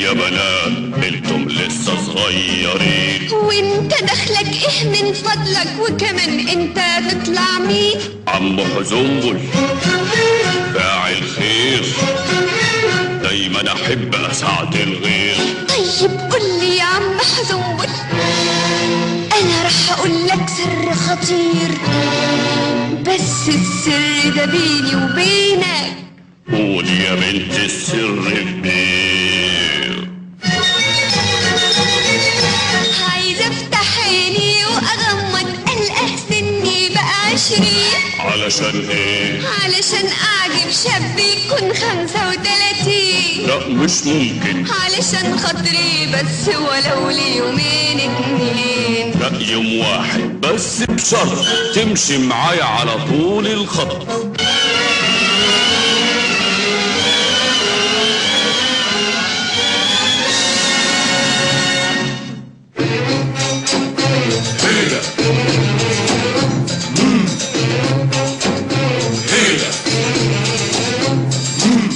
يا بنات انتم لسه صغيرين وانت دخلك ايه من فضلك وكمان انت تطلع مين عم حزنبل فاعل خير دايما احب اساعد الغير طيب قول لي يا عم حزنبل انا رح اقول لك سر خطير بس السر ده بيني وبينك قول يا بنت السر كبير عايزه افتح عيني واغمض القى سني بقى عشرين علشان ايه علشان اعجب شاب يكون خمسة وتلاتين لا مش ممكن علشان خاطري بس ولو ليومين اتنين لا يوم واحد بس بشرط تمشي معايا على طول الخط هيلا مم. هيلا مم.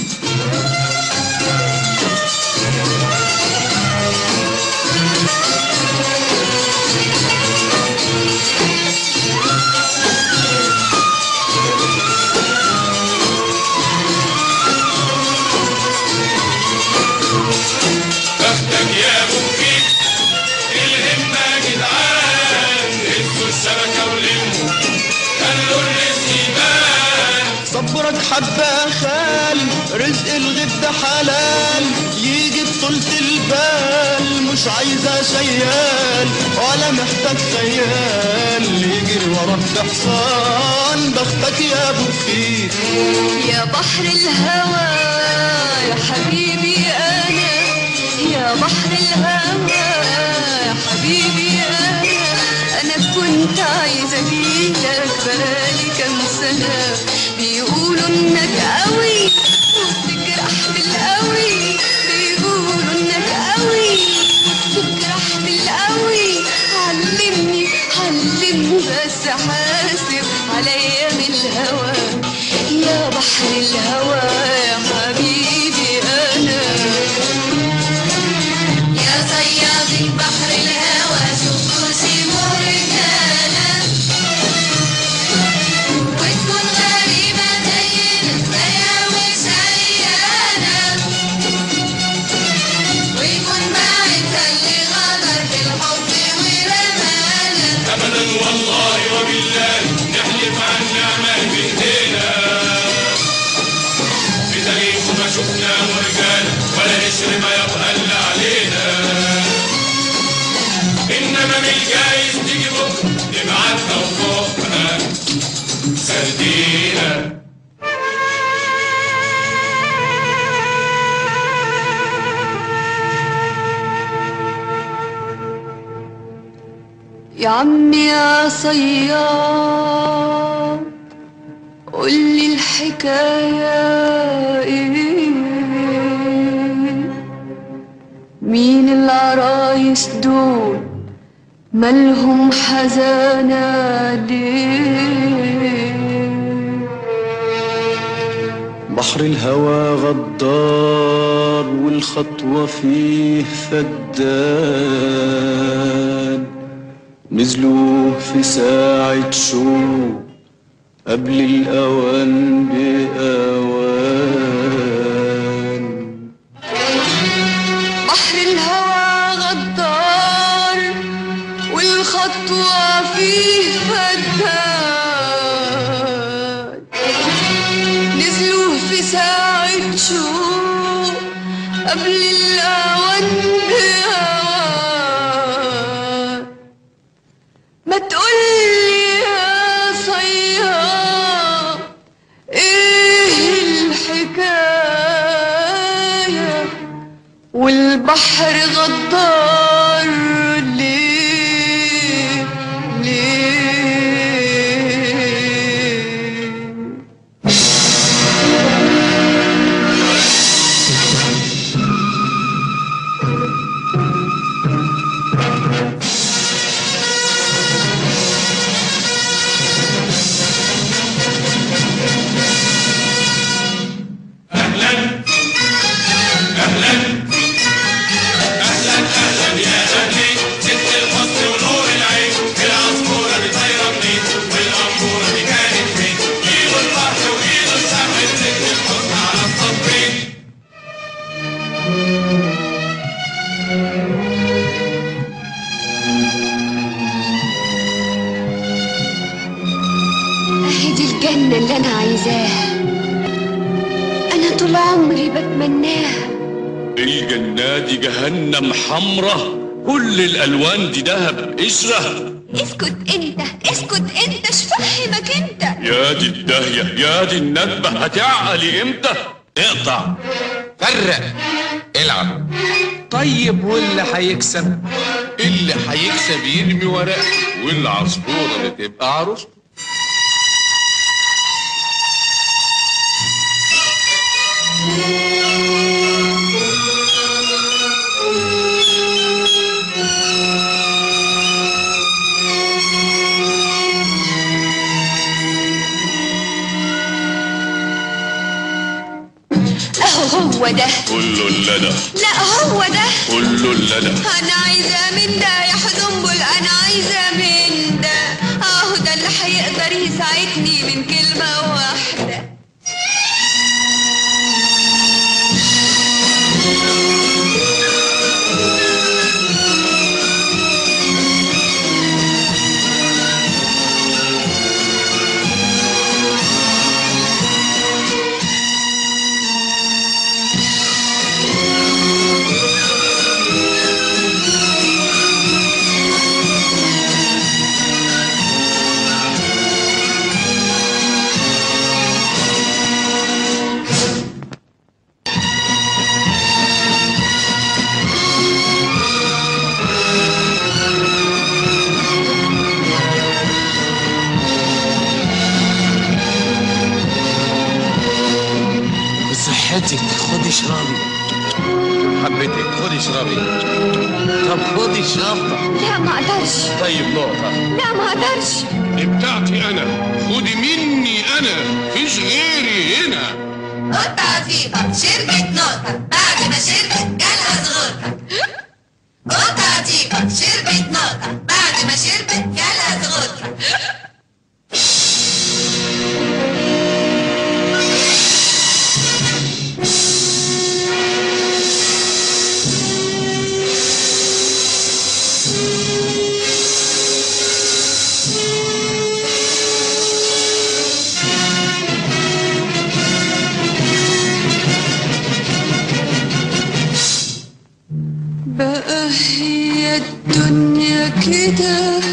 بختك يا ابو فيك الهمة يا جدعان هزوا الشبكة ولموا خلوا الرزق يبان صبرك حبة خال رزق الغد ده حلال يجي بطولة البال مش عايزة شيال ولا محتاج خيال يجري وراك بحصان بختك يا ابو فيك يا بحر الهوى يا حبيبي انا يا بحر الهوى يا حبيبي انا انا كنت عايزه اجيلك بقالي كام سنه بيقولوا انك قوي وبتجرح بالقوي بيقولوا انك قوي وبتجرح بالقوي علمني علمني بس حاسب عليا من الهوى يا بحر الهوى يا حبيبي انا يا صياد بحر الهوى شوفوا سيبوا رجاله وتكون غريبه زينا زيها مش عيانه ويكون باعتها اللي غدر بالحب ورمانا ابدا والله وبالله نحلف عن نعمة بايدينا في تاريخه ما شفنا مرجان ولا نشر ما يبقى الا علينا انما من الجايز تيجي بكره نبعتها وفوقها سردينا يا عمي يا صياد قولي الحكاية ايه مين العرايس دول مالهم حزانة ليه بحر الهوى غدار والخطوة فيه فدان نزلوا في ساعة شوق قبل الأوان بأوان بحر الهوى غدار والخطوة فيه فدان نزلوا في ساعة شوق قبل الأوان بأوان ما تقولي يا صياد ايه الحكايه والبحر غدار ليه ليه الجنة اللي أنا عايزاها أنا طول عمري بتمناها الجنة دي جهنم حمرة كل الألوان دي دهب قشرة اسكت انت اسكت انت اشفهمك انت يا دي الداهية يا دي الندبة هتعقلي امتى اقطع فرق العب طيب واللي هيكسب اللي هيكسب يرمي ورق والعصفورة اللي تبقى عروسته اهو هو ده كله اللدى لا هو ده كله اللدى انا عايزة من ده يا حزنبل انا عايزة من ده اهو ده اللي هيقدر يساعدني من كلمة واحدة بصحتك خدي اشربي حبيتك خدي اشربي طب خدي شطة لا ما اقدرش طيب نقطة لا ما اقدرش دي بتاعتي انا خدي مني انا فيش غيري هنا قطة عفيفة شربت نقطة بعد ما شربت جالها زغرة قطة عفيفة شربت نقطة بعد ما شربت جالها زغرة بقى هي الدنيا كده